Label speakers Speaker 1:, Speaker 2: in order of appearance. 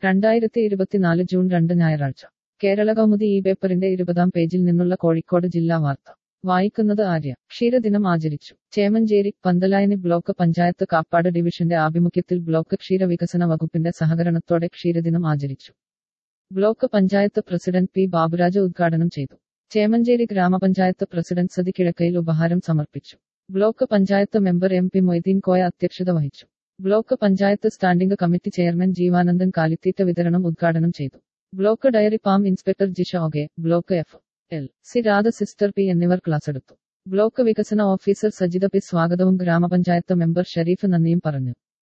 Speaker 1: രണ്ടായിരത്തി ഇരുപത്തിനാല് ജൂൺ രണ്ട് ഞായറാഴ്ച കേരള കൗമുദി ഈ പേപ്പറിന്റെ ഇരുപതാം പേജിൽ നിന്നുള്ള കോഴിക്കോട് ജില്ലാ വാർത്ത വായിക്കുന്നത് ആര്യ ക്ഷീരദിനം ആചരിച്ചു ചേമഞ്ചേരി പന്തലായനി ബ്ലോക്ക് പഞ്ചായത്ത് കാപ്പാട് ഡിവിഷന്റെ ആഭിമുഖ്യത്തിൽ ബ്ലോക്ക് ക്ഷീരവികസന വകുപ്പിന്റെ സഹകരണത്തോടെ ക്ഷീരദിനം ആചരിച്ചു block panchayat president P Baburaj ഉദ്ഘാടനം ചെയ്തു ചേമഞ്ചേരി ഗ്രാമപഞ്ചായത്ത് പ്രസിഡന്റ് സതി കിഴക്കയിൽ ഉപഹാരം സമർപ്പിച്ചു block panchayat member M P Moideen Koya അധ്യക്ഷത വഹിച്ചു block panchayat standing committee chairman Jeevanandan കാലിത്തീറ്റ വിതരണം ഉദ്ഘാടനം ചെയ്തു block dairy farm inspector Jisha O K block F L C Radha sister P എന്നിവർ ക്ലാസ് എടുത്തു ബ്ലോക്ക് വികസന ഓഫീസർ സജിത പി സ്വാഗതവും ഗ്രാമപഞ്ചായത്ത് മെമ്പർ ഷരീഫ് നന്ദിയും പറഞ്ഞു